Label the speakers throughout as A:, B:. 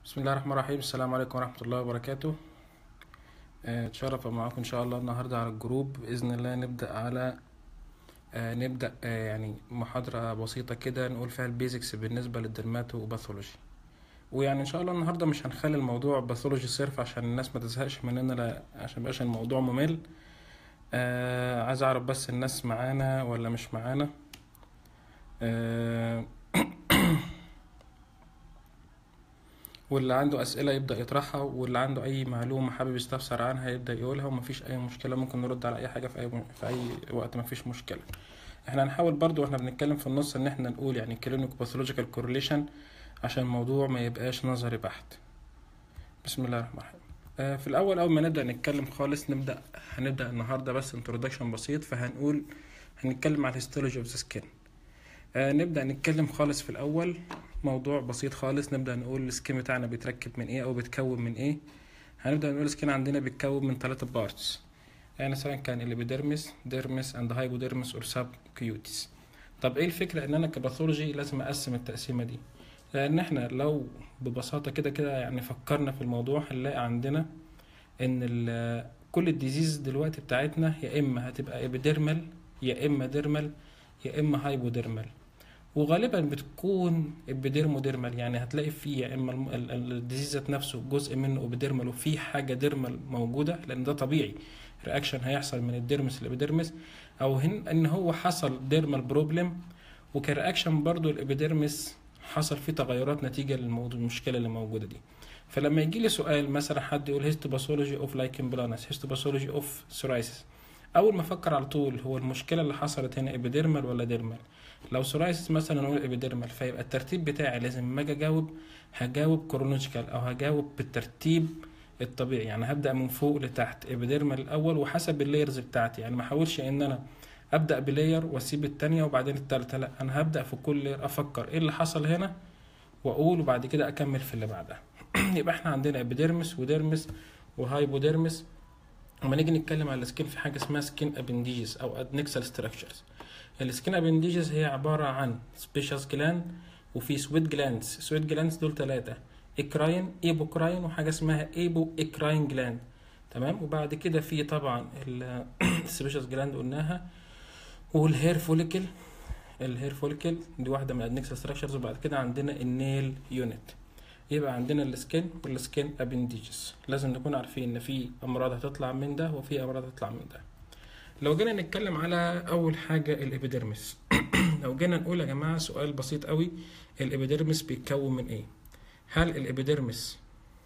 A: بسم الله الرحمن الرحيم السلام عليكم ورحمة الله وبركاته آه، اتشرف معاكم ان شاء الله النهاردة على الجروب بإذن الله نبدأ على آه، نبدأ آه، يعني محاضرة بسيطة كده نقول فيها البيزكس بالنسبة للدرماتو باثولوجي ويعني ان شاء الله النهاردة مش هنخلي الموضوع باثولوجي صرف عشان الناس ما تزهقش مننا لا عشان ميبقاش الموضوع ممل آه عايز اعرف بس الناس معانا ولا مش معانا آه واللي عنده أسئلة يبدأ يطرحها واللي عنده أي معلومة حابب يستفسر عنها يبدأ يقولها ومفيش أي مشكلة ممكن نرد على أي حاجة في أي في أي وقت مفيش مشكلة احنا هنحاول برضو واحنا بنتكلم في النص ان احنا نقول يعني كلينيك باثولوجيكال كورليشن عشان الموضوع ما يبقاش نظري بحت بسم الله الرحمن الرحيم آه في الأول أول ما نبدأ نتكلم خالص نبدأ هنبدأ النهاردة بس انترودكشن بسيط فهنقول هنتكلم على الهيستولوجي اوف ذا سكين آه نبدأ نتكلم خالص في الأول موضوع بسيط خالص نبدأ نقول السكين بتاعنا بيتركب من ايه او بيتكون من ايه هنبدأ نقول السكين عندنا بيتكون من ثلاثة بارتس يعني مثلا كان الابيديرمس ديرمس اند هايبوديرمس اور سب كيوتيس طب ايه الفكرة ان انا كباثولوجي لازم اقسم التقسيمة دي لان احنا لو ببساطة كده كده يعني فكرنا في الموضوع هنلاقي عندنا ان ال- كل الديزيز دلوقتي بتاعتنا يا اما هتبقى ابيديرمال يا اما ديرمال يا اما هايبوديرمال وغالبا بتكون ابيديرموديرمال يعني هتلاقي فيه يا اما الم- ال- ال- الديزيز ذات نفسه جزء منه ابيديرمال وفي حاجه ديرمال موجوده لان ده طبيعي رياكشن هيحصل من الديرمس للابيديرمس او هن ان هو حصل ديرمال بروبلم وكرياكشن برضو الابيديرمس حصل فيه تغيرات نتيجه للموضوع المشكله اللي موجوده دي فلما يجي لي سؤال مثلا حد يقول هيستوباثولوجي اوف لايكن بلانس هيستوباثولوجي اوف سورايسيس اول ما افكر على طول هو المشكله اللي حصلت هنا ابيديرمال ولا ديرمال لو سورايسيس مثلا نقول ابيديرمال فيبقى الترتيب بتاعي لازم ما اجي اجاوب هجاوب كرونولوجيكال او هجاوب بالترتيب الطبيعي يعني هبدا من فوق لتحت ابيديرمال الاول وحسب اللايرز بتاعتي يعني ما احاولش ان انا ابدا بلاير واسيب التانية وبعدين التالتة لا انا هبدا في كل لاير افكر ايه اللي حصل هنا واقول وبعد كده اكمل في اللي بعدها يبقى احنا عندنا ابيديرمس وديرمس وهايبوديرمس لما نيجي نتكلم على السكين في حاجه اسمها سكين ابنديجز او ادنكسال ستراكشرز السكين ابنديجز هي عباره عن سبيشاس جلاند وفي سويت جلاندز سويت جلاندز دول ثلاثه اكراين ايبوكراين وحاجه اسمها ايبو اكراين جلاند تمام وبعد كده في طبعا السبيشاس جلاند قلناها والهير فوليكل الهير فوليكل دي واحده من الادنكسال ستراكشرز وبعد كده عندنا النيل يونت يبقى عندنا السكين والسكين ابنديجز لازم نكون عارفين ان في امراض هتطلع من ده وفي امراض هتطلع من ده لو جينا نتكلم على اول حاجه الابيديرمس لو جينا نقول يا جماعه سؤال بسيط قوي الابيديرمس بيتكون من ايه هل الابيديرمس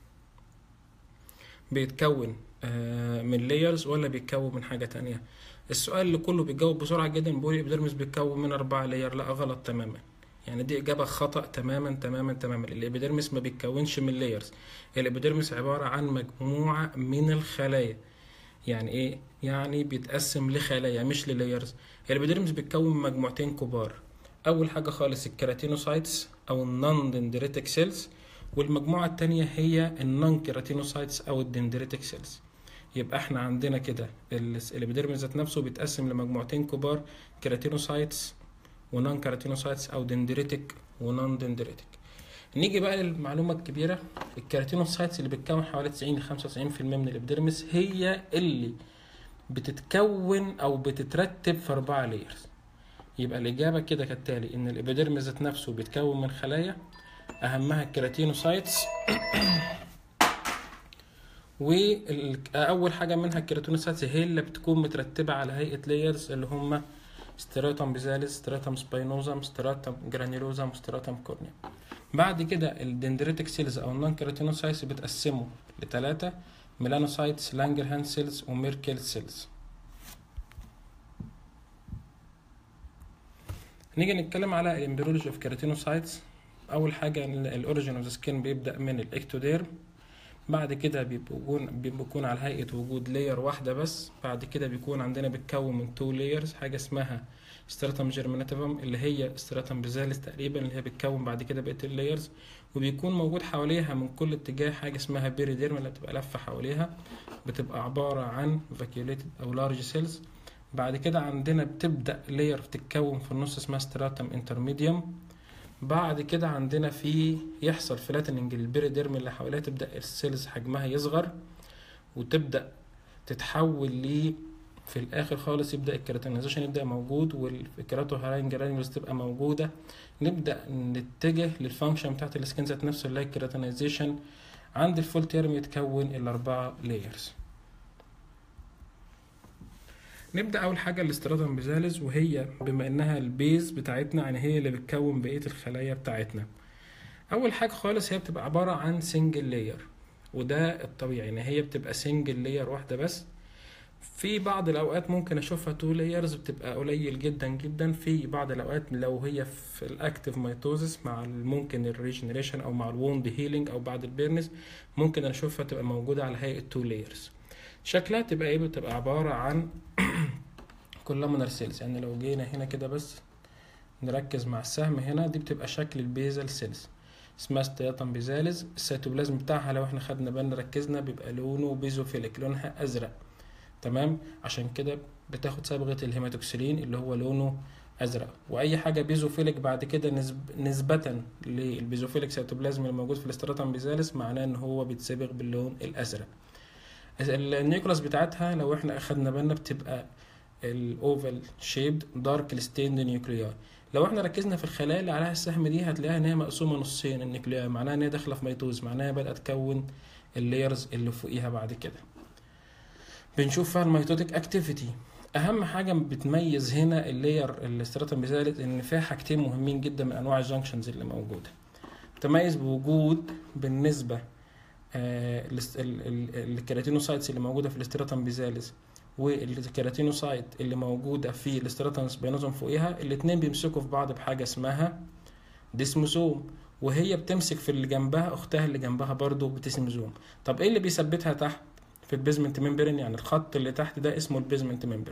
A: بيتكون آه، من لايرز ولا بيتكون من حاجه تانية السؤال اللي كله بيتجاوب بسرعه جدا بيقول الابيديرمس بيتكون من اربعه لاير لا غلط تماما يعني دي اجابه خطا تماما تماما تماما الابيديرمس ما بيتكونش من لايرز الابيديرمس عباره عن مجموعه من الخلايا يعني ايه يعني بيتقسم لخلايا مش للايرز الابيديرمس بيتكون من مجموعتين كبار اول حاجه خالص الكيراتينوسايتس او النون دندريتك سيلز والمجموعه التانية هي النون كيراتينوسايتس او الدندريتك سيلز يبقى احنا عندنا كده ال- الابيديرمس ذات نفسه بيتقسم لمجموعتين كبار كيراتينوسايتس ونون كيراتينوسايتس او دندريتك ونون دندريتك نيجي بقى للمعلومه الكبيره الكيراتينوسايتس اللي بتكون حوالي 90 ل 95% من الابيديرمس هي اللي بتتكون او بتترتب في اربعه لايرز يبقى الاجابه كده كالتالي ان الابيديرمس ذات نفسه بيتكون من خلايا اهمها الكيراتينوسايتس واول حاجه منها الكيراتينوسايتس هي اللي بتكون مترتبه على هيئه لايرز اللي هم ستراتم بيزاليس ستراتم سباينوزم ستراتم جرانيولوزم ستراتم كورنيا بعد كده الدندريتك سيلز او النون كيراتينوسايتس بتقسموا لثلاثه ميلانوسايتس لانجرهان سيلز وميركل سيلز نيجي نتكلم على الامبريولوجي اوف كيراتينوسايتس اول حاجه الاوريجين اوف ذا سكين بيبدا من الاكتوديرم بعد كده بيكون بيكون على هيئه وجود لاير واحده بس بعد كده بيكون عندنا بيتكون من تو لايرز حاجه اسمها ستراتم جيرميناتيفم اللي هي ستراتم بيزاليس تقريبا اللي هي بتكون بعد كده بقيه اللايرز وبيكون موجود حواليها من كل اتجاه حاجه اسمها بيريديرم اللي بتبقى لفه حواليها بتبقى عباره عن فاكيوليتد او لارج سيلز بعد كده عندنا بتبدا لاير تتكون في النص اسمها ستراتم انترميديوم بعد كده عندنا في يحصل فلاتننج للبيريديرم اللي حواليها تبدا السيلز حجمها يصغر وتبدا تتحول ل في الاخر خالص يبدا الكيراتينيزيشن يبدا موجود والكيراتو هاراين جرانيولز تبقى موجوده نبدا نتجه للفانكشن بتاعت السكين ذات نفسه اللي هي الكيراتينيزيشن عند الفول تيرم يتكون الاربعه لايرز نبدا اول حاجه الاستراتم بيزالز وهي بما انها البيز بتاعتنا يعني هي اللي بتكون بقيه الخلايا بتاعتنا اول حاجه خالص هي بتبقى عباره عن سنجل لاير وده الطبيعي يعني هي بتبقى سنجل لاير واحده بس في بعض الاوقات ممكن اشوفها تو لايرز بتبقى قليل جدا جدا في بعض الاوقات لو هي في الاكتيف ميتوزس مع ممكن الريجنريشن او مع الووند هيلينج او بعد البيرنز ممكن اشوفها تبقى موجوده على هيئه تو لايرز شكلها تبقى ايه بتبقى عباره عن كولامنر سيلز يعني لو جينا هنا كده بس نركز مع السهم هنا دي بتبقى شكل البيزل سيلز اسمها ستياتم بيزالز السيتوبلازم بتاعها لو احنا خدنا بالنا ركزنا بيبقى لونه بيزوفيليك لونها ازرق تمام عشان كده بتاخد صبغه الهيماتوكسلين اللي هو لونه ازرق واي حاجه بيزوفيليك بعد كده نسب... نسبه للبيزوفيليك سيتوبلازم اللي موجود في الاستراتم بيزالس معناه ان هو بيتصبغ باللون الازرق النيوكلاس بتاعتها لو احنا اخدنا بالنا بتبقى الاوفال شيبد دارك ستيند نيوكليار لو احنا ركزنا في الخلايا اللي عليها السهم دي هتلاقيها ان هي مقسومه نصين النيوكليار معناها ان هي داخله في ميتوز معناها بدات تكون اللايرز اللي فوقيها بعد كده بنشوف فيها الميتوتيك اكتيفيتي اهم حاجه بتميز هنا اللاير الاستراتم بذلك ان فيها حاجتين مهمين جدا من انواع الجنكشنز اللي موجوده تميز بوجود بالنسبه آه الكيراتينوسايتس اللي موجوده في الاستراتم بيزاليس والكيراتينوسايت اللي موجوده في الاستراتم سبينوزوم فوقيها الاثنين بيمسكوا في بعض بحاجه اسمها ديسموزوم وهي بتمسك في اللي جنبها اختها اللي جنبها برضو بتسمزوم طب ايه اللي بيثبتها تحت في البيزمنت ممبرين يعني الخط اللي تحت ده اسمه البيزمنت ممبرين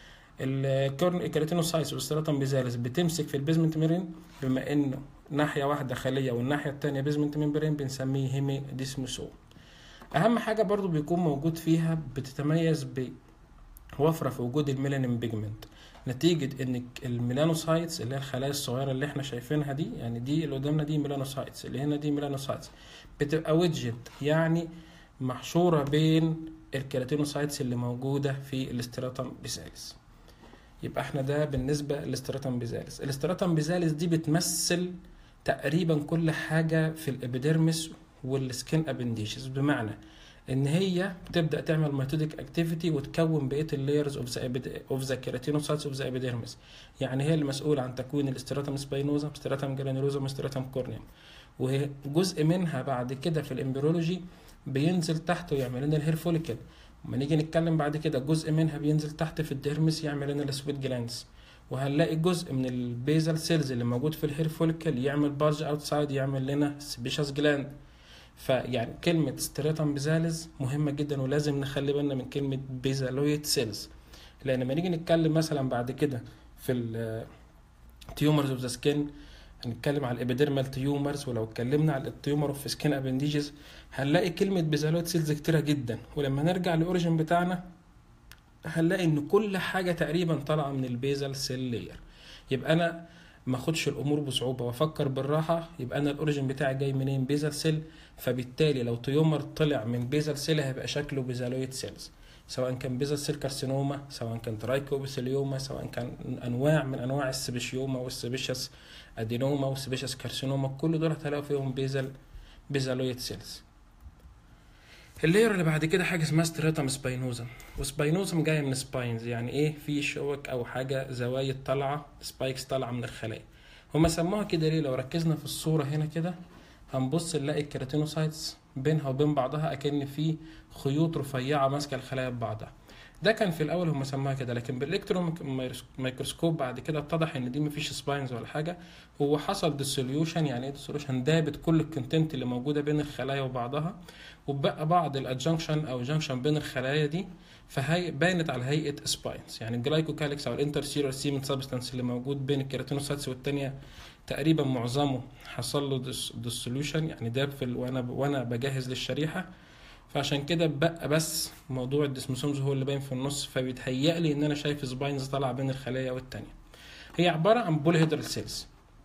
A: الكيراتينوسايتس والستراتم بيزالس بتمسك في البيزمنت ممبرين بما انه ناحيه واحده خليه والناحيه التانية بيزمنت ممبرين بنسميه هيمي ديسموسوم اهم حاجه برضو بيكون موجود فيها بتتميز بوفره في وجود الميلانين بيجمنت نتيجة ان الميلانوسايتس اللي هي الخلايا الصغيرة اللي احنا شايفينها دي يعني دي اللي قدامنا دي ميلانوسايتس اللي هنا دي ميلانوسايتس بتبقى ويدجت يعني محشورة بين الكيراتينوسايتس اللي موجودة في الاستراتم بيزاليس يبقى احنا ده بالنسبة للاستراتم بيزاليس الاستراتم بيزاليس دي بتمثل تقريبا كل حاجة في الابيديرمس والسكين ابنديشز بمعنى ان هي بتبدا تعمل ميتوديك اكتيفيتي وتكون بقيه اللايرز اوف ذا اوف ذا كيراتينوسايتس اوف ذا ابيديرمس يعني هي المسؤوله عن تكوين الاستراتم سباينوزم استراتم جرانيولوزم استراتم كورنيوم وهي جزء منها بعد كده في الامبريولوجي بينزل تحت ويعمل لنا الهير فوليكل لما نيجي نتكلم بعد كده جزء منها بينزل تحت في الديرمس يعمل لنا السويت جلاندز وهنلاقي جزء من البيزل سيلز اللي موجود في الهير فوليكل يعمل بارج اوتسايد يعمل لنا سبيشاس جلاند فيعني كلمة ستريتم بيزالز مهمة جدا ولازم نخلي بالنا من كلمة بيزالويد سيلز لأن لما نيجي نتكلم مثلا بعد كده في التيومرز اوف ذا سكين هنتكلم على الابيديرمال تيومرز ولو اتكلمنا على التيومر اوف سكين ابنديجز هنلاقي كلمة بيزالويد سيلز كتيرة جدا ولما نرجع للاوريجن بتاعنا هنلاقي ان كل حاجة تقريبا طالعة من البيزال سيل لاير يبقى انا ما اخدش الامور بصعوبه وافكر بالراحه يبقى انا الاوريجن بتاعي جاي منين بيزل سيل فبالتالي لو تيومر طلع من بيزل سيل هيبقى شكله بيزالويد سيلز سواء كان بيزل سيل كارسينوما سواء كان ترايكوبيسيليوما سواء كان انواع من انواع السبيشيوما والسبيشس ادينوما والسبيشس كارسينوما كل دول هتلاقوا فيهم بيزل بيزالويد سيلز اللاير اللي بعد كده حاجه اسمها ستراتم سباينوزم وسباينوزم جايه من سباينز يعني ايه في شوك او حاجه زوايد طالعه سبايكس طالعه من الخلايا هما سموها كده ليه لو ركزنا في الصوره هنا كده هنبص نلاقي الكيراتينوسايتس بينها وبين بعضها اكن في خيوط رفيعه ماسكه الخلايا ببعضها ده كان في الاول هم سموها كده لكن بالالكترون ميكروسكوب بعد كده اتضح ان دي مفيش سباينز ولا حاجه هو حصل ديسوليوشن يعني ايه ديسوليوشن دابت كل الكونتنت اللي موجوده بين الخلايا وبعضها وبقى بعض الادجنكشن او جنكشن بين الخلايا دي فهي بانت على هيئه سباينز يعني الجلايكوكاليكس او الانترسيلر سيمنت سبستانس اللي موجود بين الكيراتينوسايتس والتانيه تقريبا معظمه حصل له ديسوليوشن يعني داب في وانا وانا بجهز للشريحه فعشان كده بقى بس موضوع الديسموسومز هو اللي باين في النص فبيتهيأ لي ان انا شايف سباينز طالعه بين الخلايا والتانية هي عباره عن بوليهيدرال سيلز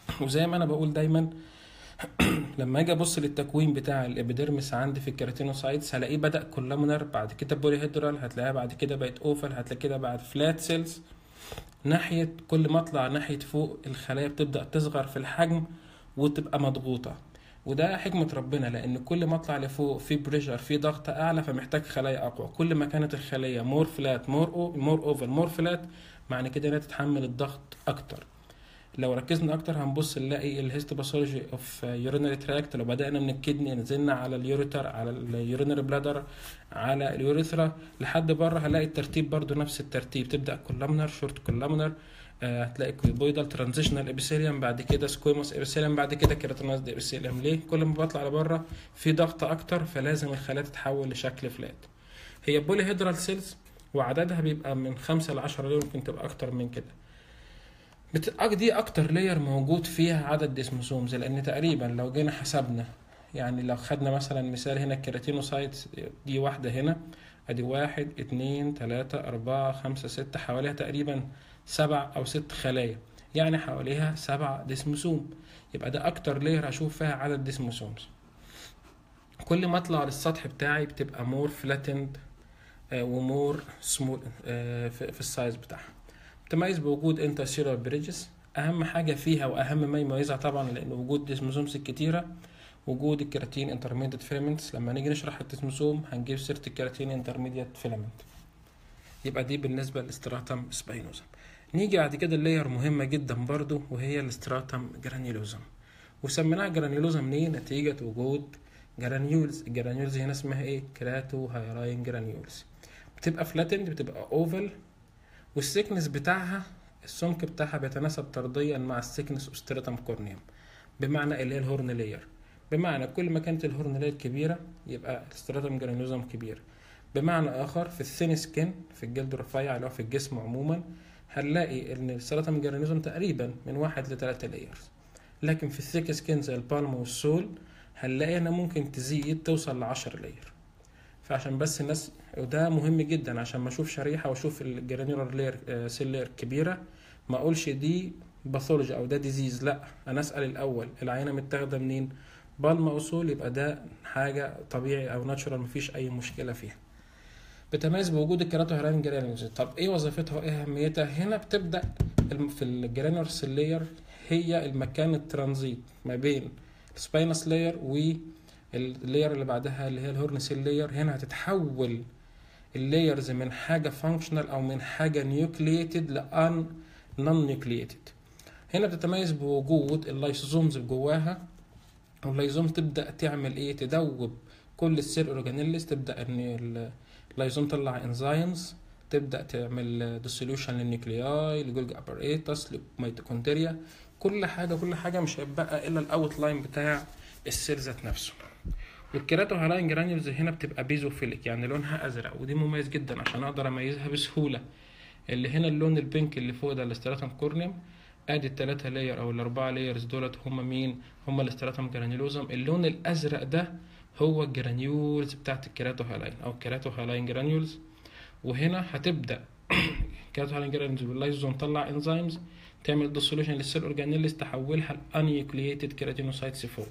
A: وزي ما انا بقول دايما لما اجي ابص للتكوين بتاع الابيديرمس عندي في الكيراتينوسايتس هلاقيه بدا كولامنر بعد كده بوليهيدرال هتلاقيها بعد كده بقت اوفل هتلاقي كده بعد فلات سيلز ناحيه كل ما اطلع ناحيه فوق الخلايا بتبدا تصغر في الحجم وتبقى مضغوطه وده حكمة ربنا لأن كل ما أطلع لفوق في بريشر في ضغط أعلى فمحتاج خلايا أقوى كل ما كانت الخلية مور فلات مور أو مور أوفر مور فلات معنى كده إنها تتحمل الضغط أكتر لو ركزنا اكتر هنبص نلاقي الهيستوباثولوجي اوف يورينري تراكت لو بدانا من الكدني نزلنا على اليوريتر على اليورينري بلادر على اليوريثرا لحد بره هنلاقي الترتيب برضو نفس الترتيب تبدا كولامنر شورت كولامنر آه، هتلاقي كويبويدال ترانزيشنال ابيثيليوم بعد كده سكويموس ابيثيليوم بعد كده كيراتينويد ابيثيليوم ليه كل ما بطلع لبره في ضغط اكتر فلازم الخلايا تتحول لشكل فلات هي بولي هيدرال سيلز وعددها بيبقى من خمسة لعشرة ليه ممكن تبقى أكتر من كده بت... دي أكتر لاير موجود فيها عدد ديسموسومز لأن تقريبا لو جينا حسبنا يعني لو خدنا مثلا مثال هنا الكيراتينوسايت دي واحدة هنا ادي واحد اتنين تلاتة اربعة خمسة ستة حواليها تقريبا سبع او ست خلايا يعني حواليها سبع ديسموسوم يبقى ده اكتر لاير هشوف فيها عدد ديسموسومز كل ما اطلع للسطح بتاعي بتبقى مور فلاتند ومور سمول في السايز بتاعها تميز بوجود انترسيلر بريدجز اهم حاجه فيها واهم ما يميزها طبعا لان وجود ديسموسومز كتيره وجود الكيراتين انترميديت فيلامنتس لما نيجي نشرح الديسموسوم هنجيب سيره الكيراتين انترميديت فيلامنت يبقى دي بالنسبه للاستراتم سباينوزم نيجي بعد كده اللاير مهمه جدا برضو وهي الاستراتم جرانيولوزم وسميناها جرانيولوزم ليه نتيجه وجود جرانيولز الجرانيولز هنا اسمها ايه كراتو هايراين جرانيولز بتبقى فلاتند بتبقى اوفل والسيكنس بتاعها السمك بتاعها بيتناسب طرديا مع السيكنس اوستراتم كورنيوم بمعنى اللي هي الهورن لاير بمعنى كل ما كانت الهورن لاير كبيره يبقى الاستراتم جرانيولوزم كبير بمعنى اخر في الثين سكين في الجلد الرفيع اللي هو في الجسم عموما هنلاقي ان الاستراتم جرانيولوزم تقريبا من واحد لثلاثة لايرز لكن في الثيك سكين زي البالم والسول هنلاقي انها ممكن تزيد توصل لعشر لاير فعشان بس الناس وده مهم جدا عشان ما اشوف شريحه واشوف الجرانيولار لاير سيل لاير كبيره ما اقولش دي باثولوجي او ده ديزيز لا انا اسال الاول العينه متاخده منين بالما اصول يبقى ده حاجه طبيعي او ناتشورال مفيش اي مشكله فيها بتميز بوجود الكيراتوهيرين جرانيولز طب ايه وظيفتها وايه اهميتها هنا بتبدا في الجرانيولار سيل لاير هي المكان الترانزيت ما بين السباينس لاير واللاير اللي بعدها اللي هي الهورن سيل لاير هنا هتتحول اللايرز من حاجه فانكشنال او من حاجه نيوكليتد لان نون نيوكليتد هنا بتتميز بوجود اللايسوزومز جواها واللايزوم تبدا تعمل ايه تدوب كل السيل اورجانيلز تبدا ان اللايزوم تطلع انزيمز تبدا تعمل ديسوليوشن للنيوكلياي لجولج اباريتس لميتوكوندريا كل حاجه كل حاجه مش هيبقى الا الاوت لاين بتاع السيل ذات نفسه والكيراتو هالاين جرانيولز هنا بتبقى بيزوفيليك يعني لونها ازرق ودي مميز جدا عشان اقدر اميزها بسهوله اللي هنا اللون البينك اللي فوق ده الاستراتم كورنيوم ادي التلاتة لاير او الاربعة لايرز دولت هما مين هما الاستراتم جرانيولوزم اللون الازرق ده هو الجرانيولز بتاعت الكيراتو هالاين او الكيراتو هالاين جرانيولز وهنا هتبدا الكيراتو هالاين جرانيولز واللايزوم تطلع انزيمز تعمل ديسوليوشن للسيل اورجانيلز تحولها لانيوكليتد كيراتينوسايتس فوق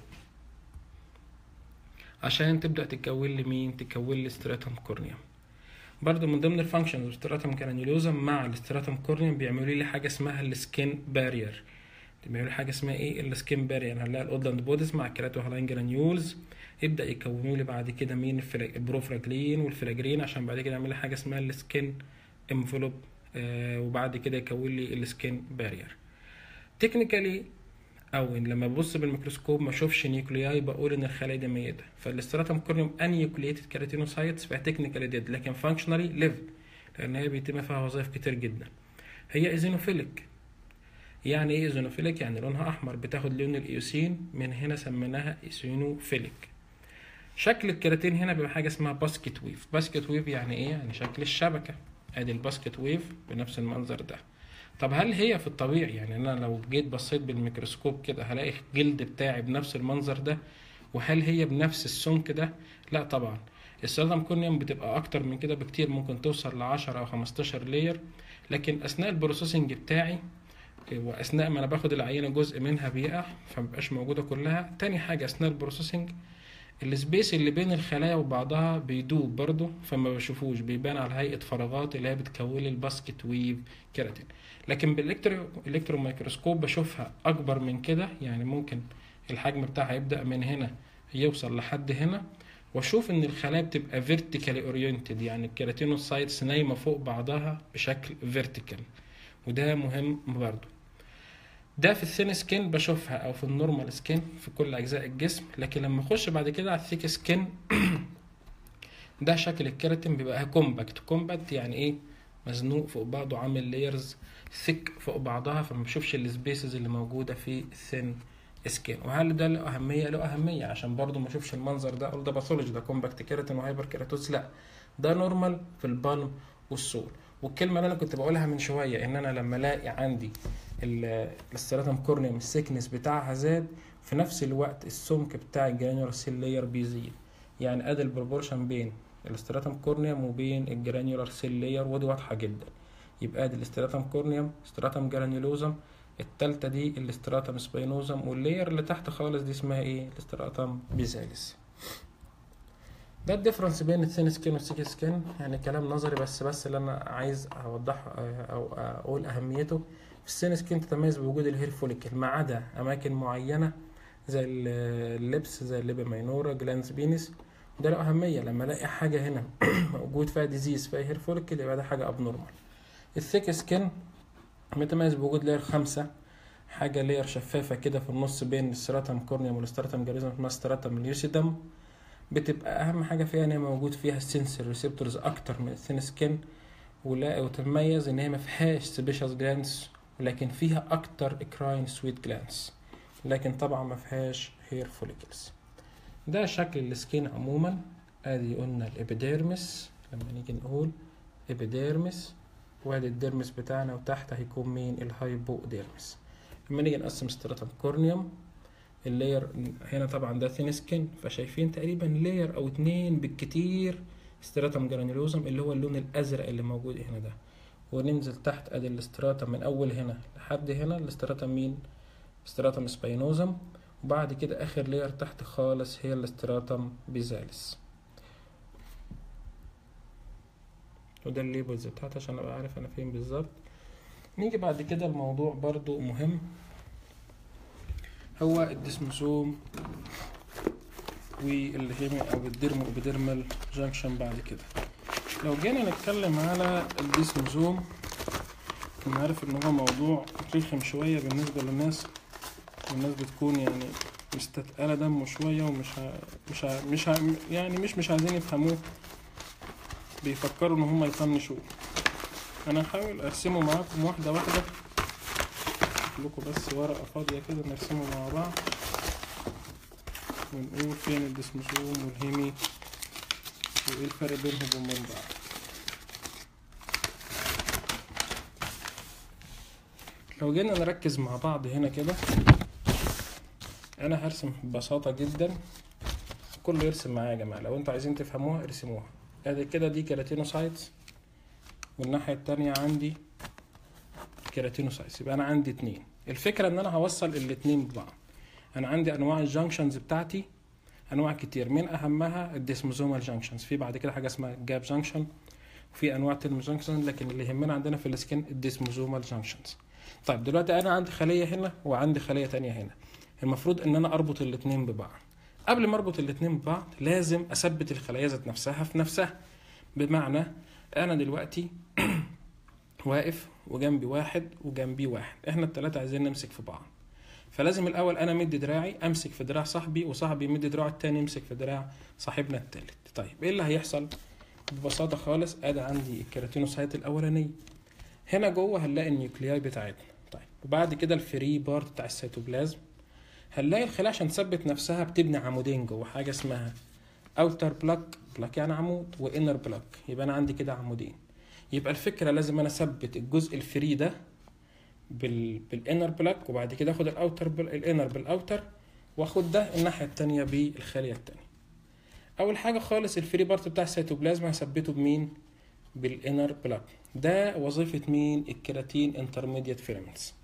A: عشان تبدا تكون لي مين تكون لي ستراتم كورنيوم برضه من ضمن الفانكشنز الستراتم جرانيولوزم مع الستراتم كورنيوم بيعملوا لي حاجه اسمها السكين بارير بيعملوا لي حاجه اسمها ايه السكين بارير هنلاقي الاودلاند بوديز مع الكيراتو هالاين جرانيولز يبدا يكونوا لي بعد كده مين البروفراجلين والفلاجرين عشان بعد كده يعمل لي حاجه اسمها السكين انفلوب آه وبعد كده يكون لي السكين بارير تكنيكالي او إن لما ببص بالميكروسكوب ما اشوفش نيوكلياي بقول ان الخلايا دي ميته فالاستراتم كورنيوم انيوكليتد كيراتينوسايتس فهتكنيكالي ديد لكن فانكشنالي ليفد لان هي بيتم فيها وظائف كتير جدا هي ايزينوفيليك يعني ايه ايزينوفيليك يعني لونها احمر بتاخد لون الايوسين من هنا سميناها ايزينوفيليك شكل الكيراتين هنا بيبقى حاجه اسمها باسكت ويف باسكت ويف يعني ايه يعني شكل الشبكه ادي الباسكت ويف بنفس المنظر ده طب هل هي في الطبيعي يعني انا لو جيت بصيت بالميكروسكوب كده هلاقي الجلد بتاعي بنفس المنظر ده وهل هي بنفس السمك ده لا طبعا السيرم كورنيوم بتبقى اكتر من كده بكتير ممكن توصل ل 10 او 15 لاير لكن اثناء البروسيسنج بتاعي واثناء ما انا باخد العينه جزء منها بيقع فمبقاش موجوده كلها تاني حاجه اثناء البروسيسنج السبيس اللي بين الخلايا وبعضها بيدوب برضه فما بشوفوش بيبان على هيئه فراغات اللي هي بتكون لي الباسكت ويف كيراتين لكن بالالكترو الكترو ميكروسكوب بشوفها اكبر من كده يعني ممكن الحجم بتاعها يبدا من هنا يوصل لحد هنا واشوف ان الخلايا بتبقى فيرتيكالي اورينتد يعني الكيراتينوسايتس نايمه فوق بعضها بشكل فيرتيكال وده مهم برضه ده في الثين سكين بشوفها او في النورمال سكين في كل اجزاء الجسم لكن لما اخش بعد كده على الثيك سكين ده شكل الكيراتين بيبقى كومباكت كومباكت يعني ايه مزنوق فوق بعضه عامل لايرز ثيك فوق بعضها فما بشوفش السبيسز اللي موجوده في الثين سكين وهل ده له اهميه له اهميه عشان برضو ما اشوفش المنظر ده اقول ده باثولوجي ده كومباكت كيراتين وهايبر كيراتوس لا ده نورمال في البالم والسول والكلمه اللي انا كنت بقولها من شويه ان انا لما الاقي عندي الاستراتم كورنيوم السكنس بتاعها زاد في نفس الوقت السمك بتاع الجرانيولار سيل لاير بيزيد يعني ادي البروبورشن بين الاستراتم كورنيوم وبين الجرانيولار سيل لاير ودي واضحه جدا يبقى ادي الاستراتم كورنيوم استراتم جرانيولوزم التالتة دي الاستراتم سبينوزم واللاير اللي تحت خالص دي اسمها ايه الاستراتم بيزاليس ده الديفرنس بين الثين سكين والسيك سكين يعني كلام نظري بس بس اللي انا عايز اوضحه او اقول اهميته في الثين سكين تتميز بوجود الهير فوليكل ما عدا اماكن معينه زي اللبس زي الليبا ماينورا جلانس بينس ده له اهميه لما الاقي حاجه هنا موجود فيها ديزيز فيها هير فوليكل يبقى ده حاجه ابنورمال الثيك سكين متميز بوجود لاير خمسة حاجة لاير شفافة كده في النص بين الستراتم كورنيوم والستراتم جاريزم اسمها ستراتم ليوسيدم بتبقى أهم حاجة فيها إن هي موجود فيها السنسور ريسبتورز أكتر من الثين سكين ولا وتميز إن هي مفيهاش سبيشال جلانس ولكن فيها أكتر إكراين سويت جلانس لكن طبعا مفيهاش هير فوليكلز ده شكل السكين عموما ادي قلنا الابيديرمس لما نيجي نقول ابيديرمس وادي الديرمس بتاعنا وتحت هيكون مين الهايبوديرمس لما نيجي نقسم ستراتم كورنيوم اللاير هنا طبعا ده ثين سكين فشايفين تقريبا لاير او اتنين بالكتير ستراتم جرانيولوزم اللي هو اللون الازرق اللي موجود هنا ده وننزل تحت ادي الاستراتم من اول هنا لحد هنا الاستراتم مين استراتم سباينوزم وبعد كده اخر لاير تحت خالص هي الاستراتم بيزاليس وده الليبلز بتاعتي عشان ابقى عارف انا فين بالظبط نيجي بعد كده الموضوع برضو مهم هو الديسموسوم والهيمي او الديرمو ابيديرمال جانكشن بعد كده لو جينا نتكلم على الديسموسوم انا عارف ان هو موضوع رخم شويه بالنسبه للناس الناس بتكون يعني مستتقله دمه شويه ومش ع... مش ع... مش ع... يعني مش مش عايزين يفهموه بيفكروا ان هم يطنشوه انا هحاول ارسمه معاكم واحده واحده لكم بس ورقه فاضيه كده نرسمه مع بعض ونقول فين الدسموسوم والهيمي وايه الفرق بينهم وبين بعض لو جينا نركز مع بعض هنا كده انا هرسم ببساطه جدا كله يرسم معايا يا جماعه لو انتوا عايزين تفهموها ارسموها ادي كده دي كيراتينوسايتس والناحيه التانية عندي كيراتينوسايتس يبقى انا عندي اتنين الفكره ان انا هوصل الاتنين ببعض انا عندي انواع الجانكشنز بتاعتي انواع كتير من اهمها الديسموزومال جانكشنز في بعد كده حاجه اسمها جاب جانكشن وفي انواع تيرم جانكشن لكن اللي يهمنا عندنا في السكن الديسموزومال جانكشنز طيب دلوقتي انا عندي خليه هنا وعندي خليه تانية هنا المفروض ان انا اربط الاتنين ببعض قبل ما اربط الاتنين ببعض لازم اثبت الخلايا ذات نفسها في نفسها بمعنى انا دلوقتي واقف وجنبي واحد وجنبي واحد احنا التلاتة عايزين نمسك في بعض فلازم الاول انا مد دراعي امسك في دراع صاحبي وصاحبي يمد دراعه التاني يمسك في دراع صاحبنا التالت طيب ايه اللي هيحصل ببساطه خالص ادي عندي الكيراتينوسايت الاولانيه هنا جوه هنلاقي النيوكلياي بتاعتنا طيب وبعد كده الفري بارت بتاع السيتوبلازم هنلاقي الخلايا عشان تثبت نفسها بتبني عمودين جوه حاجه اسمها اوتر بلاك بلاك يعني عمود وانر بلاك يبقى انا عندي كده عمودين يبقى الفكره لازم انا اثبت الجزء الفري ده بال... بالانر بلاك وبعد كده اخد الاوتر بال... الانر بالاوتر واخد ده الناحيه التانية بالخليه التانية اول حاجه خالص الفري بارت بتاع السيتوبلازم هثبته بمين بالانر بلاك ده وظيفه مين الكيراتين انترميديت فيلامنتس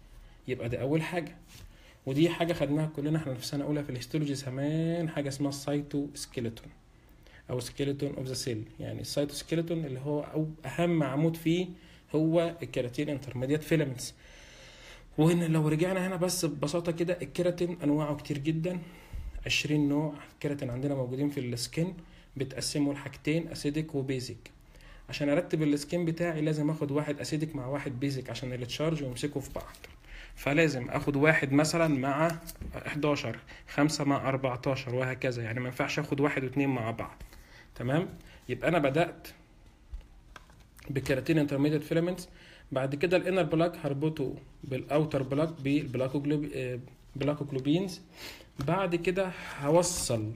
A: يبقى دي اول حاجه ودي حاجه خدناها كلنا احنا في سنه اولى في الهيستولوجي زمان حاجه اسمها السايتو سكيلتون او سكيلتون اوف ذا سيل يعني السايتو سكيلتون اللي هو او اهم عمود فيه هو الكيراتين انترميديت فيلامنتس وهنا لو رجعنا هنا بس ببساطه كده الكيراتين انواعه كتير جدا 20 نوع كيراتين عندنا موجودين في السكين بتقسمه لحاجتين اسيدك وبيزك عشان ارتب السكين بتاعي لازم اخد واحد اسيدك مع واحد بيزك عشان التشارج ويمسكوا في بعض فلازم اخد واحد مثلا مع 11 خمسة مع 14 وهكذا يعني ما ينفعش اخد واحد واتنين مع بعض تمام يبقى انا بدات بكيراتين انترميديت فيلامنتس بعد كده الانر بلاك هربطه بالاوتر بلاك بالبلاكوجلوبينز بعد كده هوصل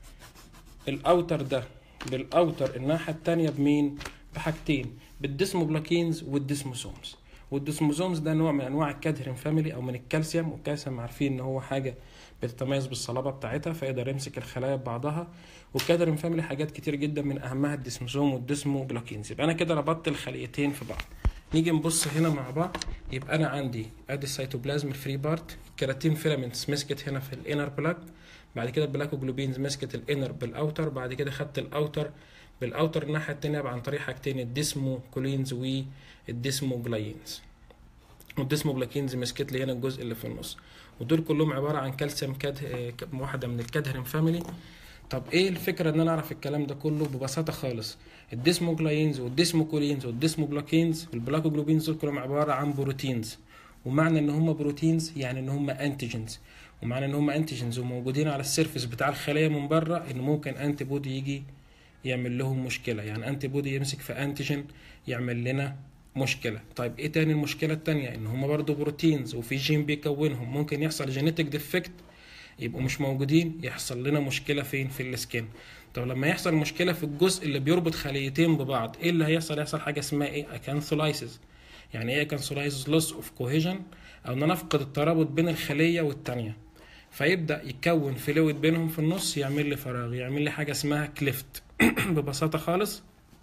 A: الاوتر ده بالاوتر الناحيه التانية بمين بحاجتين بالديسموبلاكينز والديسموسومز والديسموزومز ده نوع من انواع الكادهرين فاميلي او من الكالسيوم والكالسيوم عارفين ان هو حاجه بتتميز بالصلابه بتاعتها فيقدر يمسك الخلايا ببعضها والكادهرين فاميلي حاجات كتير جدا من اهمها الديسموزوم والديسموبلاكينز يبقى انا كده ربطت الخليتين في بعض نيجي نبص هنا مع بعض يبقى انا عندي ادي السيتوبلازم الفري بارت الكيراتين فيلامنتس مسكت هنا في الانر بلاك بعد كده البلاكوجلوبينز مسكت الانر بالاوتر بعد كده خدت الاوتر بالاوتر الناحيه التانية عن طريق حاجتين الديسمو كولينز والديسموجلاينز والديسموبلاكينز مسكت لي هنا الجزء اللي في النص ودول كلهم عباره عن كالسيوم كاد واحده من الكادهرين فاميلي طب ايه الفكره ان انا اعرف الكلام ده كله ببساطه خالص الديسموجلاينز والديسموكولينز والديسموبلاكينز والبلاكوجلوبينز دول كلهم عباره عن بروتينز ومعنى ان هم بروتينز يعني ان هم انتيجنز ومعنى ان هم انتيجنز وموجودين على السيرفيس بتاع الخليه من بره ان ممكن انتي بودي يجي يعمل لهم مشكله يعني انتي بودي يمسك في انتيجين يعمل لنا مشكله طيب ايه تاني المشكله التانية ان هم برضو بروتينز وفي جين بيكونهم ممكن يحصل جينيتك ديفكت يبقوا مش موجودين يحصل لنا مشكله فين في السكين طب لما يحصل مشكله في الجزء اللي بيربط خليتين ببعض ايه اللي هيحصل يحصل حاجه اسمها ايه اكانثولايسيس يعني ايه اكانثولايسيس لوس اوف كوهيجن او ان انا افقد الترابط بين الخليه والتانية فيبدا يكون فلويد بينهم في النص يعمل لي فراغ يعمل لي حاجه اسمها كليفت ببساطه خالص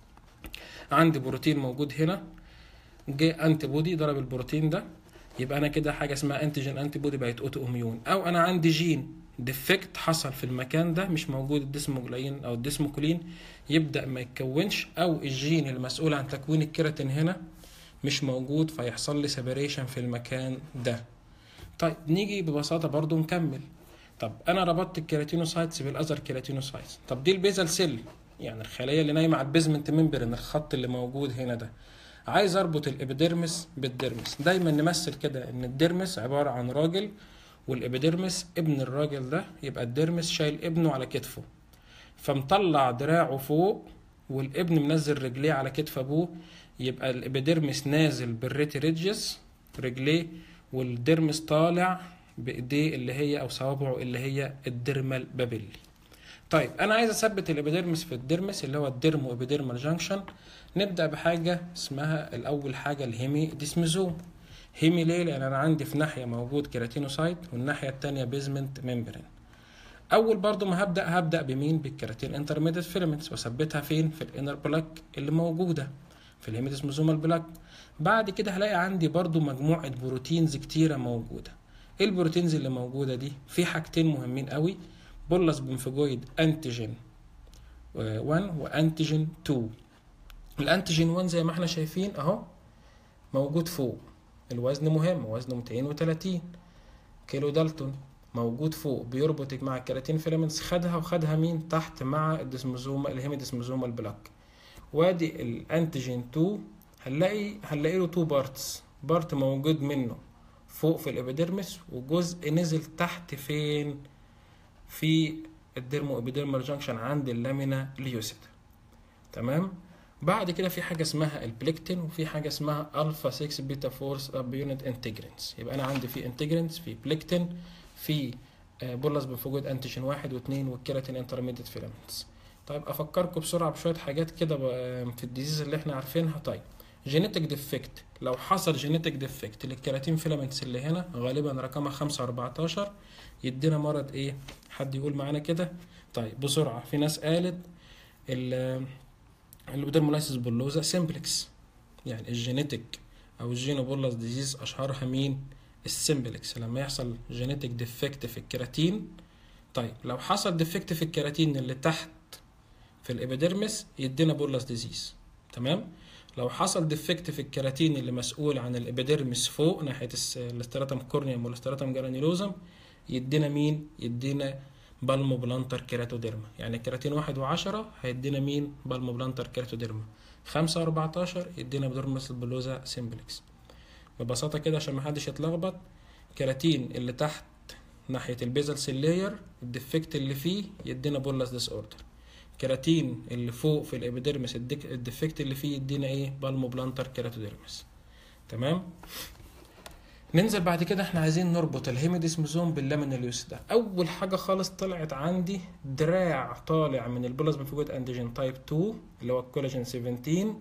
A: عندي بروتين موجود هنا جه انتي بودي ضرب البروتين ده يبقى انا كده حاجه اسمها انتيجين انتي بودي بقت اوتو اميون او انا عندي جين ديفكت حصل في المكان ده مش موجود الديسموجلاين او الديسموكولين يبدا ما يتكونش او الجين المسؤول عن تكوين الكيراتين هنا مش موجود فيحصل لي سيبريشن في المكان ده طيب نيجي ببساطه برضو نكمل طب انا ربطت الكيراتينوسايتس بالاذر كيراتينوسايتس طب دي البيزل سيل يعني الخليه اللي نايمه على البيزمنت ممبرين الخط اللي موجود هنا ده عايز اربط الابيديرمس بالديرمس دايما نمثل كده ان الديرمس عباره عن راجل والابيديرمس ابن الراجل ده يبقى الديرمس شايل ابنه على كتفه فمطلع دراعه فوق والابن منزل رجليه على كتف ابوه يبقى الابيديرمس نازل بالريتي ريدجز رجليه والديرمس طالع بايديه اللي هي او صوابعه اللي هي الديرمال بابيلي طيب انا عايز اثبت الابيديرمس في الديرمس اللي هو الديرمو ابيديرمال جانكشن نبدا بحاجه اسمها الاول حاجه الهيمي ديسميزوم هيمي ليه لان انا عندي في ناحيه موجود كيراتينوسايت والناحيه الثانيه بيزمنت ممبرين اول برضو ما هبدا هبدا بمين بالكيراتين انترميديت فيلمنتس واثبتها فين في الانر بلاك اللي موجوده في الهيمي ديسميزومال بلاك بعد كده هلاقي عندي برضو مجموعه بروتينز كتيره موجوده ايه البروتينز اللي موجوده دي في حاجتين مهمين قوي بولس بنفجويد انتيجين 1 وانتيجين 2 الانتيجين 1 زي ما احنا شايفين اهو موجود فوق الوزن مهم وزنه 230 كيلو دالتون موجود فوق بيربط مع الكيراتين فيلامنتس خدها وخدها مين تحت مع الديسموزوما الهيمي ديسموزوما البلاك وادي الانتيجين 2 هنلاقي هنلاقي له 2 بارتس بارت موجود منه فوق في الابيديرمس وجزء نزل تحت فين في الديرمو ابيديرمال جانكشن عند اللامينا ليوسيدا تمام بعد كده في حاجه اسمها البليكتين وفي حاجه اسمها الفا 6 بيتا فورس اب يونت انتجرينز يبقى انا عندي في انتجرينز في بليكتين في بولس بفوجود انتيجين واحد واثنين والكيراتين انترميديت فيلامنتس طيب افكركم بسرعه بشويه حاجات كده في الديزيز اللي احنا عارفينها طيب جينيتك ديفكت لو حصل جينيتك ديفكت للكيراتين فيلامنتس اللي هنا غالبا رقمها 5 14 يدينا مرض ايه حد يقول معانا كده طيب بسرعه في ناس قالت الابيدرمولايسيس بولوزا سيمبلكس يعني الجينيتك او الجينوبولاس ديزيز اشهرها مين السمبلكس لما يحصل جينيتك ديفكت في الكيراتين طيب لو حصل ديفكت في الكيراتين اللي تحت في الابيديرمس يدينا بورلاس ديزيز تمام لو حصل ديفكت في الكيراتين اللي مسؤول عن الابيديرمس فوق ناحيه الاستراتم كورنيوم والاستراتم جرانيلوزم يدينا مين يدينا بالمو بلانتر كيراتوديرما يعني الكيراتين واحد وعشرة هيدينا مين بالمو بلانتر كيراتوديرما خمسة وأربعتاشر يدينا بدورمس البلوزا سيمبلكس ببساطة كده عشان محدش يتلخبط كيراتين اللي تحت ناحية البيزل سيلير الديفكت اللي فيه يدينا بولس ديس اوردر كيراتين اللي فوق في الابيديرمس الديفكت اللي فيه يدينا ايه بالمو بلانتر كيراتوديرمس تمام ننزل بعد كده احنا عايزين نربط الهيميديسموزوم باللامينا اليوسيدا اول حاجه خالص طلعت عندي دراع طالع من البولس بنفجوت انتيجين تايب 2 اللي هو الكولاجين 17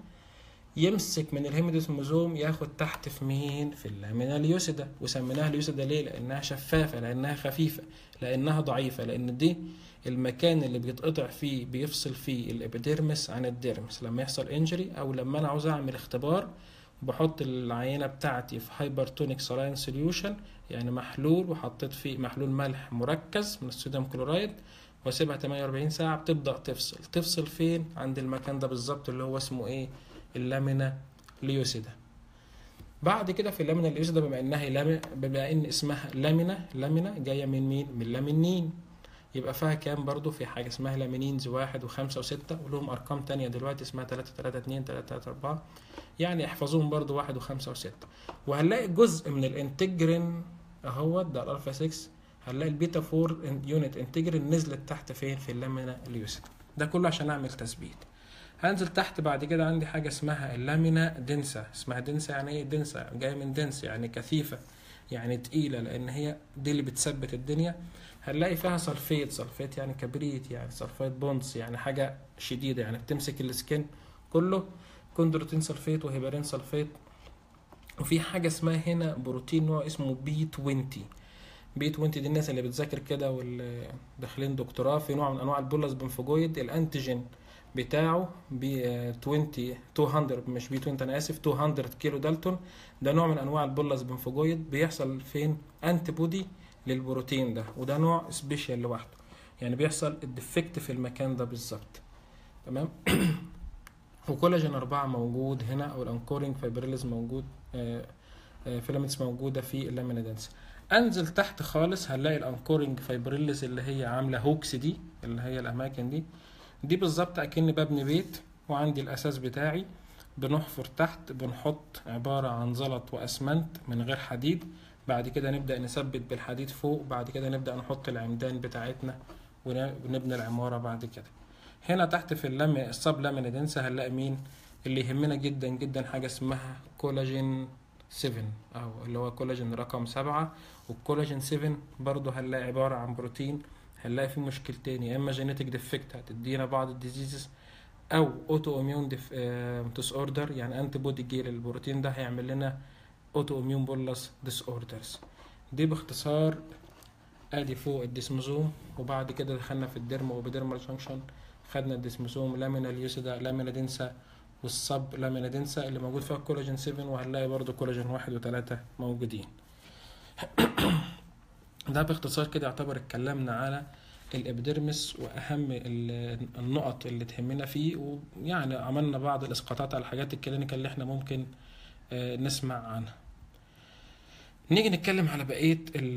A: يمسك من الهيميديسموزوم ياخد تحت في مين في اللامينا اليوسيدا وسميناها اليوسيدا ليه لانها شفافه لانها خفيفه لانها ضعيفه لان دي المكان اللي بيتقطع فيه بيفصل فيه الابيديرمس عن الديرمس لما يحصل انجري او لما انا عاوز اعمل اختبار بحط العينه بتاعتي في هايبرتونيك سلاين سوليوشن يعني محلول وحطيت فيه محلول ملح مركز من الصوديوم كلورايد واسيبها 48 ساعه بتبدا تفصل تفصل فين عند المكان ده بالظبط اللي هو اسمه ايه اللامينا ليوسيدا بعد كده في اللامينا ليوسيدا بما انها لامينا بما ان اسمها لامينا لامينا جايه من مين من لامينين يبقى فيها كام برضو في حاجة اسمها لامينينز واحد وخمسة وستة ولهم أرقام تانية دلوقتي اسمها تلاتة تلاتة اتنين تلاتة تلاتة أربعة يعني احفظوهم برضو واحد وخمسة وستة وهنلاقي جزء من الانتجرين اهوت ده الألفا 6 هنلاقي البيتا 4 يونت انتجرين نزلت تحت فين في اللامينا اليوسيدا ده كله عشان أعمل تثبيت هنزل تحت بعد كده عندي حاجة اسمها اللامينا دنسا اسمها دنسا يعني ايه دنسا جاية من دنس يعني كثيفة يعني تقيلة لأن هي دي اللي بتثبت الدنيا هنلاقي فيها سلفيت سلفيت يعني كبريت يعني سلفيت بونز يعني حاجة شديدة يعني بتمسك السكن كله كوندروتين سلفيت وهيبرين سلفيت وفي حاجة اسمها هنا بروتين نوع اسمه بي 20 بي 20 دي الناس اللي بتذاكر كده واللي داخلين دكتوراه في نوع من انواع البولس بنفجويد الانتيجين بتاعه ب 20 200 مش بي 20 انا اسف 200 كيلو دالتون ده نوع من انواع البولس بنفجويد بيحصل فين انتي بودي للبروتين ده وده نوع سبيشال لوحده يعني بيحصل الديفكت في المكان ده بالظبط تمام وكولاجين أربعة موجود هنا أو الأنكورينج فايبريلز موجود فيلامنتس موجودة في اللامينا دنس أنزل تحت خالص هنلاقي الأنكورينج فايبريلز اللي هي عاملة هوكس دي اللي هي الأماكن دي دي بالظبط أكني ببني بيت وعندي الأساس بتاعي بنحفر تحت بنحط عبارة عن زلط وأسمنت من غير حديد بعد كده نبدأ نثبت بالحديد فوق بعد كده نبدأ نحط العمدان بتاعتنا ونبني العمارة بعد كده هنا تحت في اللم السب لامينا دنسا هنلاقي مين اللي يهمنا جدا جدا حاجة اسمها كولاجين 7 أو اللي هو كولاجين رقم سبعة والكولاجين 7 برضو هنلاقي عبارة عن بروتين هنلاقي فيه مشكلتين يا إما جينيتك ديفكت هتدينا بعض الديزيزز أو أوتو إميون ديس أوردر يعني أنتي بودي جي للبروتين ده هيعمل لنا اوتو اميون بولس ديس اوردرز دي باختصار ادي فوق الديسموزوم وبعد كده دخلنا في الديرما وبديرمال جانكشن خدنا الديسموزوم لامينا اليوسيدا لامينا دنسا والصب لامينا دنسا اللي موجود فيها كولاجين 7 وهنلاقي برضو كولاجين واحد وتلاتة موجودين ده باختصار كده يعتبر اتكلمنا على الابيديرمس واهم النقط اللي تهمنا فيه ويعني عملنا بعض الاسقاطات على الحاجات الكلينيكال اللي احنا ممكن نسمع عنها نيجي نتكلم على بقيه ال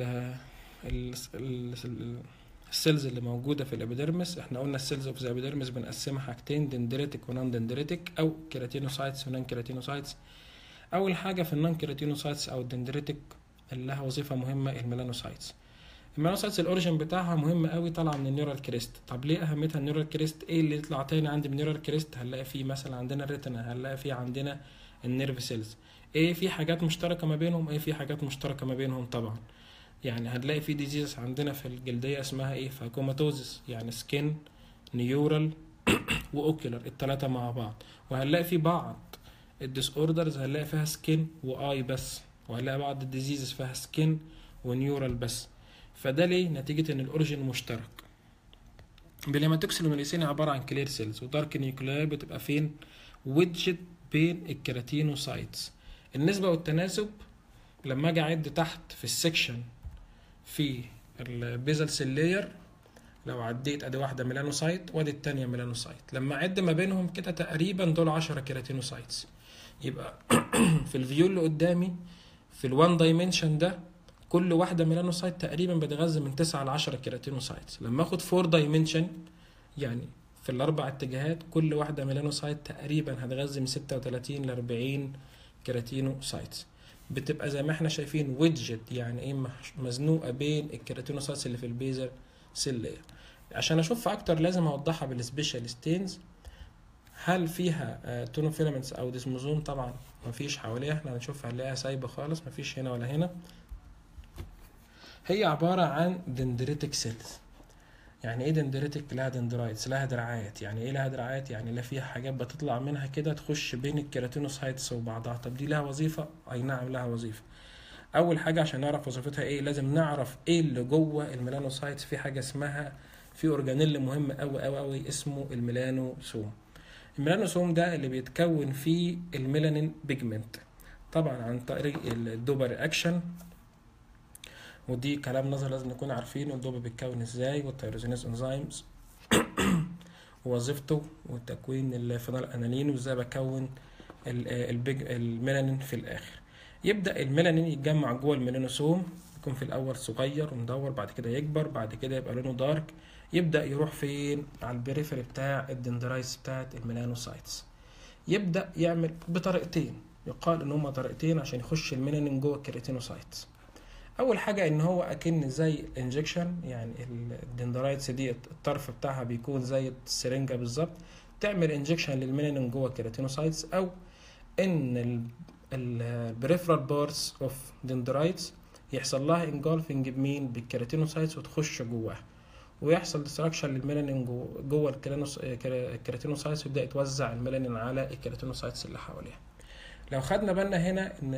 A: ال السيلز اللي موجوده في الابيديرمس احنا قلنا السيلز اوف ذا ابيديرمس بنقسمها حاجتين دندريتك ونون دندريتك او كيراتينوسايتس ونون كيراتينوسايتس اول حاجه في النون كيراتينوسايتس او الدندريتك اللي لها وظيفه مهمه الميلانوسايتس الميلانوسايتس الاوريجن بتاعها مهم قوي طالعه من النيورال كريست طب ليه اهميتها النيورال كريست ايه اللي يطلع تاني عندي من النيورال كريست هنلاقي فيه مثلا عندنا الريتنا هنلاقي فيه عندنا النيرف سيلز ايه في حاجات مشتركه ما بينهم ايه في حاجات مشتركه ما بينهم طبعا يعني هنلاقي في ديزيز عندنا في الجلديه اسمها ايه فاكوماتوزس يعني سكين نيورال واوكيولر الثلاثه مع بعض وهنلاقي في بعض الديس اوردرز هنلاقي فيها سكين واي بس وهنلاقي بعض الديزيزز فيها سكين ونيورال بس فده ليه نتيجه ان الاوريجين مشترك بالهيماتوكسيل والميليسين عباره عن كلير سيلز ودارك نيوكلاي بتبقى فين ويدجت بين الكيراتينوسايتس النسبة والتناسب لما اجي اعد تحت في السكشن في البيزل سيل لاير لو عديت ادي واحده ميلانوسايت وادي التانية ميلانوسايت لما اعد ما بينهم كده تقريبا دول 10 كيراتينوسايتس يبقى في الفيو اللي قدامي في الوان دايمنشن ده كل واحده ميلانوسايت تقريبا بتغذي من 9 ل 10 كيراتينوسايتس لما اخد 4 دايمنشن يعني في الاربع اتجاهات كل واحده ميلانوسايت تقريبا هتغذي من 36 ل 40 كيراتينوسايتس بتبقى زي ما احنا شايفين ويدجت يعني ايه مزنوقه بين الكيراتينوسايتس اللي في البيزل سيل لاير عشان اشوفها اكتر لازم اوضحها بالسبيشال ستينز هل فيها تونو فيلامنتس او ديسموزوم طبعا مفيش حواليها احنا هنشوفها هنلاقيها سايبه خالص مفيش هنا ولا هنا هي عباره عن دندريتك سيلز يعني ايه دندريتك لها دندرايتس لها دراعات يعني ايه لها دراعات يعني لا فيها حاجات بتطلع منها كده تخش بين الكيراتينوسايتس وبعضها طب دي لها وظيفه اي نعم لها وظيفه اول حاجه عشان نعرف وظيفتها ايه لازم نعرف ايه اللي جوه الميلانوسايتس في حاجه اسمها في اورجانيل مهم قوي قوي قوي اسمه الميلانوسوم الميلانوسوم ده اللي بيتكون فيه الميلانين بيجمنت طبعا عن طريق الدوبا رياكشن ودي كلام نظري لازم نكون عارفينه الدوبا بيتكون ازاي والتيروزينيز انزيمز ووظيفته وتكوين الفينال انالين وازاي بكون البيج الميلانين في الاخر يبدا الميلانين يتجمع جوه الميلانوسوم يكون في الاول صغير ومدور بعد كده يكبر بعد كده يبقى لونه دارك يبدا يروح فين على البريفري بتاع الدندرايتس بتاعت الميلانوسايتس يبدا يعمل بطريقتين يقال ان هما طريقتين عشان يخش الميلانين جوه الكيراتينوسايتس اول حاجه ان هو اكن زي انجكشن يعني الدندرايتس دي الطرف بتاعها بيكون زي السرنجه بالظبط تعمل انجكشن للميلانين جوه الكيراتينوسايتس او ان البريفرال بارتس اوف دندرايتس يحصل لها انجولفنج بمين بالكيراتينوسايتس وتخش جواها ويحصل ديستراكشن للميلانين جوه, جوه الكيراتينوسايتس ويبدا يتوزع الميلانين على الكيراتينوسايتس اللي حواليها لو خدنا بالنا هنا ان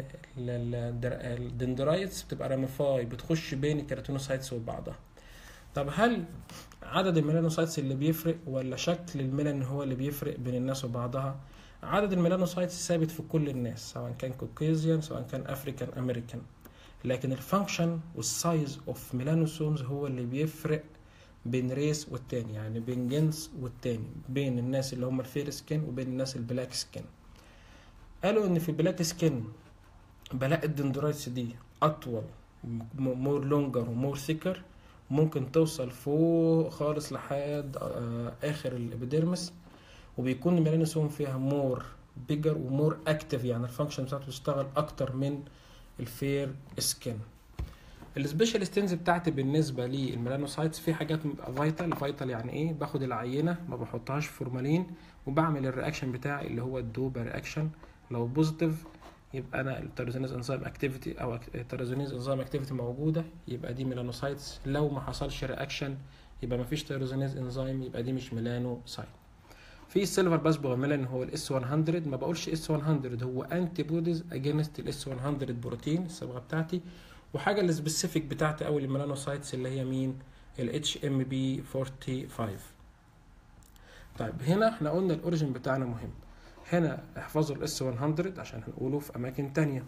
A: الدندرايتس بتبقى راميفاي بتخش بين الكيراتينوسايتس وبعضها طب هل عدد الميلانوسايتس اللي بيفرق ولا شكل الميلان هو اللي بيفرق بين الناس وبعضها عدد الميلانوسايتس ثابت في كل الناس سواء كان كوكيزيان سواء كان افريكان امريكان لكن الفانكشن والسايز اوف ميلانوسومز هو اللي بيفرق بين ريس والتاني يعني بين جنس والتاني بين الناس اللي هم الفير سكين وبين الناس البلاك سكين قالوا ان في البلاك سكين بلاقي الدندرايتس دي اطول مور لونجر ومور ثيكر ممكن توصل فوق خالص لحد اخر الابيديرمس وبيكون الميلانوسوم فيها مور بيجر ومور اكتف يعني الفانكشن بتاعته بتشتغل اكتر من الفير سكين السبيشال ستينز بتاعتي بالنسبه للميلانوسايتس في حاجات فايتال فايتال يعني ايه باخد العينه ما بحطهاش في فورمالين وبعمل الرياكشن بتاعي اللي هو الدوبا رياكشن لو بوزيتيف يبقى انا التيروزينيز انزيم اكتيفيتي او التيروزينيز انزيم اكتيفيتي موجوده يبقى دي ميلانوسايتس لو ما حصلش رياكشن يبقى ما فيش تيروزينيز انزيم يبقى دي مش ميلانوسايت في السيلفر باسبور ميلان هو الاس 100 ما بقولش اس 100 هو انتي بوديز اجينست الاس 100 بروتين الصبغه بتاعتي وحاجه السبيسيفيك بتاعتي او الميلانوسايتس اللي هي مين الاتش ام بي 45 طيب هنا احنا قلنا الاوريجن بتاعنا مهم هنا احفظوا الاس 100 عشان هنقوله في اماكن تانية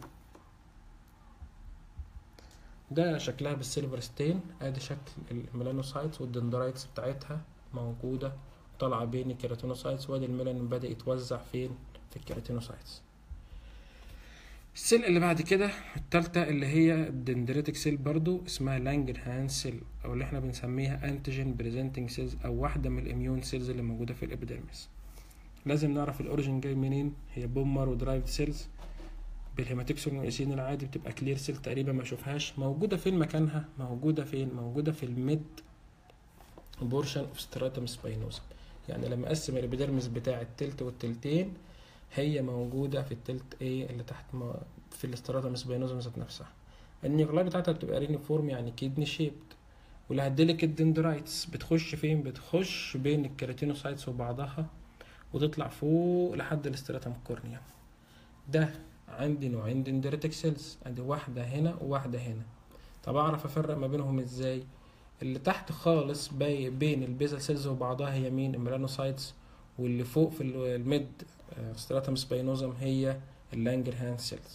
A: ده شكلها بالسيلفر ستين ادي شكل الميلانوسايتس والدندرايتس بتاعتها موجودة طالعة بين الكيراتينوسايتس وادي الميلانين بدأ يتوزع فين في الكيراتينوسايتس السيل اللي بعد كده التالتة اللي هي الدندريتك سيل برضو اسمها لانجرهان سيل او اللي احنا بنسميها انتيجين بريزنتنج سيلز او واحدة من الاميون سيلز اللي موجودة في الابيديرمس لازم نعرف الاوريجين جاي منين هي بومر ودرايفد سيلز بالهيماتيكسون والاسين العادي بتبقى كلير سيل تقريبا ما اشوفهاش موجوده فين مكانها موجوده فين موجوده في الميد بورشن اوف ستراتم سباينوزا يعني لما اقسم الابيديرمس بتاع التلت والتلتين هي موجوده في التلت ايه اللي تحت ما في الاستراتم سباينوزا ذات نفسها النيوكلاي بتاعتها بتبقى رينيفورم يعني كيدني شيبد ولها ديليكت دندرايتس بتخش فين بتخش بين الكيراتينوسايتس وبعضها وتطلع فوق لحد الاستراتم كورنيا ده عندي نوعين دندريتك سيلز ادي واحدة هنا وواحدة هنا طب اعرف افرق ما بينهم ازاي اللي تحت خالص باي بين البيزل سيلز وبعضها هي مين الميلانوسايتس واللي فوق في الميد ستراتم سباينوزم هي اللانجرهان سيلز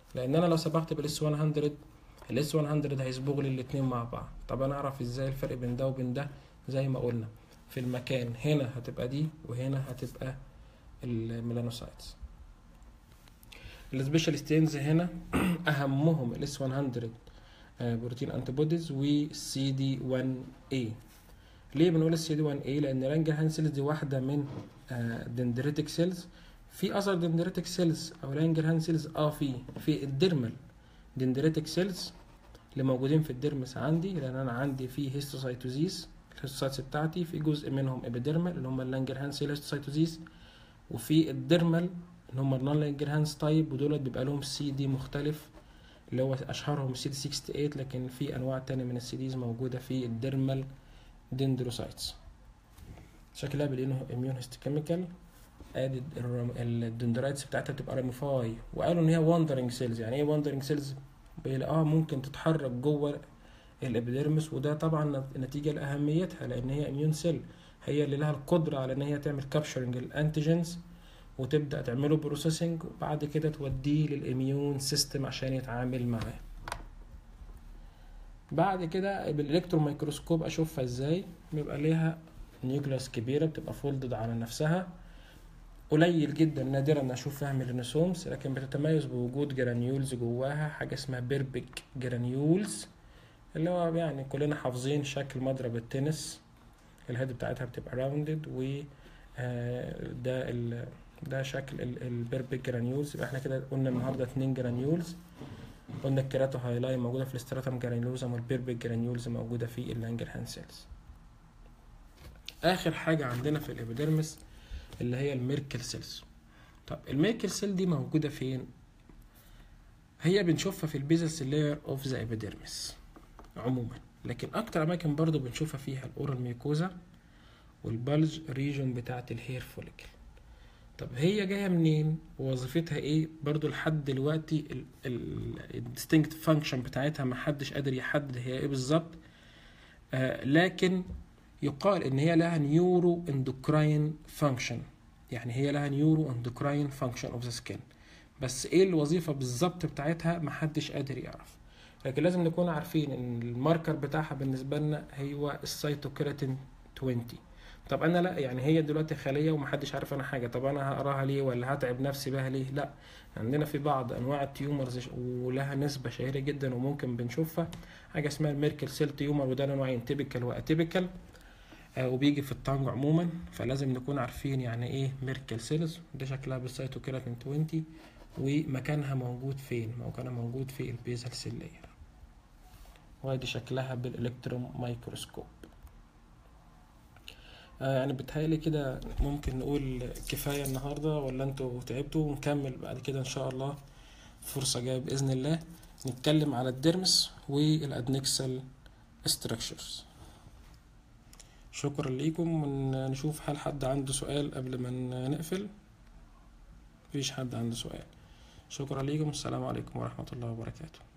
A: لان انا لو صبغت بالاس 100 الاس 100 هيصبغ لي الاتنين مع بعض طب انا اعرف ازاي الفرق بين ده وبين ده زي ما قلنا في المكان هنا هتبقى دي وهنا هتبقى الميلانوسايتس السبيشال ستينز هنا اهمهم الاس 100 بروتين انتي بوديز والسي دي 1 اي ليه بنقول السي دي 1 اي لان لانجرهان سيلز دي واحده من دندريتك سيلز في اثر دندريتك سيلز او لانجرهان سيلز اه في في الديرمال دندريتك سيلز اللي موجودين في الديرمس عندي لان انا عندي في هيستوسايتوزيس الهيستوسايتس بتاعتي في جزء منهم ابيديرمال اللي هم اللانجرهان سيل هيستوسايتوزيس وفي الديرمال اللي هم النون لانجرهانز تايب ودول بيبقى لهم سي دي مختلف اللي هو اشهرهم السي دي 68 لكن في انواع تانية من السي ديز موجوده في الديرمال دندروسايتس شكلها بالانه اميون هيستوكيميكال ادي الدندرايتس بتاعتها بتبقى راميفاي وقالوا ان هي واندرنج سيلز يعني ايه واندرنج سيلز اه ممكن تتحرك جوه الابيديرمس وده طبعا نتيجه لاهميتها لان هي اميون سيل هي اللي لها القدره على ان هي تعمل كابشرنج الانتيجنز وتبدا تعمله بروسيسنج وبعد كده توديه للاميون سيستم عشان يتعامل معاه بعد كده بالالكترون ميكروسكوب اشوفها ازاي بيبقى ليها نيوكلاس كبيره بتبقى فولدد على نفسها قليل جدا نادرا ان اشوف فيها ميلانوسومز لكن بتتميز بوجود جرانيولز جواها حاجه اسمها بيربك جرانيولز اللي هو يعني كلنا حافظين شكل مضرب التنس الهيد بتاعتها بتبقى راوندد و ده ال ده شكل البيربك جرانيولز يبقى احنا كده قلنا النهارده اتنين جرانيولز قلنا الكيراتو هايلاي موجوده في الاستراتم جرانيولوزم والبيربك جرانيولز موجوده في اللانجرهان سيلز اخر حاجه عندنا في الابيديرمس اللي هي الميركل سيلز طب الميركل سيل دي موجوده فين هي بنشوفها في البيزل لاير اوف ذا ابيديرمس عموما لكن اكتر اماكن برضو بنشوفها فيها الاورال ميكوزا والبلج ريجون بتاعت الهير فوليكل طب هي جايه منين ووظيفتها ايه برضو لحد دلوقتي الديستنكت فانكشن بتاعتها ما حدش قادر يحدد هي ايه بالظبط آه لكن يقال ان هي لها نيورو اندوكراين فانكشن يعني هي لها نيورو اندوكراين فانكشن اوف ذا سكين بس ايه الوظيفه بالظبط بتاعتها محدش قادر يعرف لكن لازم نكون عارفين ان الماركر بتاعها بالنسبه لنا هو السيتوكيراتين 20 طب انا لا يعني هي دلوقتي خليه ومحدش عارف انا حاجه طب انا هقراها ليه ولا هتعب نفسي بها ليه لا عندنا في بعض انواع التيومرز ولها نسبه شهيره جدا وممكن بنشوفها حاجه اسمها الميركل سيل تيومر وده نوعين تيبيكال واتيبيكال آه وبيجي في الطنج عموما فلازم نكون عارفين يعني ايه ميركل سيلز ده شكلها بالسيتوكيراتين 20 ومكانها موجود فين مكانها موجود في البيزل سيل لاير وادي شكلها بالالكترون مايكروسكوب آه يعني بتهيألي كده ممكن نقول كفاية النهاردة ولا انتوا تعبتوا ونكمل بعد كده ان شاء الله فرصة جاية بإذن الله نتكلم على الديرمس والادنكسال structures شكرا ليكم ونشوف هل حد عنده سؤال قبل ما نقفل مفيش حد عنده سؤال شكرا ليكم السلام عليكم ورحمة الله وبركاته